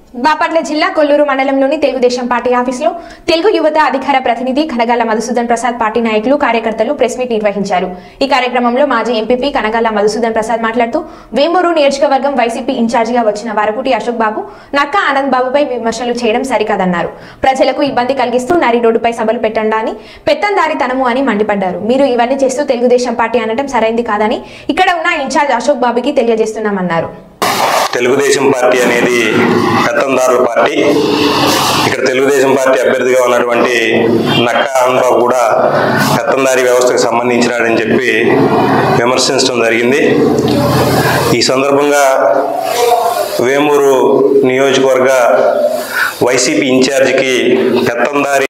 బాపట్ల జిల్లా కొల్లూరు మండలంలోని తెలుగుదేశం పార్టీ ఆఫీసులో తెలుగు యువత అధికార ప్రతినిధి కనగాల మధుసూదన్ ప్రసాద్ పార్టీ నాయకులు కార్యకర్తలు ప్రెస్ మీట్ నిర్వహించారు ఈ కార్యక్రమంలో మాజీ ఎంపీపీ కనగాల మధుసూదన్ ప్రసాద్ మాట్లాడుతూ వేమూరు నియోజకవర్గం వైసీపీ ఇన్ఛార్జిగా వచ్చిన వరకుటి అశోక్ బాబు నక్కా ఆనంద్ బాబుపై విమర్శలు చేయడం సరికాదన్నారు ప్రజలకు ఇబ్బంది కలిగిస్తూ నరి రోడ్డుపై సభలు పెట్టండాని పెత్తందారితనము అని మండిపడ్డారు మీరు ఇవన్నీ చేస్తూ తెలుగుదేశం పార్టీ అనడం సరైంది కాదని ఇక్కడ ఉన్న ఇన్ఛార్జ్ అశోక్ బాబుకి తెలియజేస్తున్నామన్నారు తెలుగుదేశం పార్టీ అనేది పెత్తందారుల పార్టీ ఇక్కడ తెలుగుదేశం పార్టీ అభ్యర్థిగా ఉన్నటువంటి నక్కా ఆనందబాబు కూడా పెత్తందారి వ్యవస్థకు సంబంధించినాడని చెప్పి విమర్శించడం జరిగింది ఈ సందర్భంగా వేమూరు నియోజకవర్గ వైసీపీ ఇన్ఛార్జికి పెత్తందారి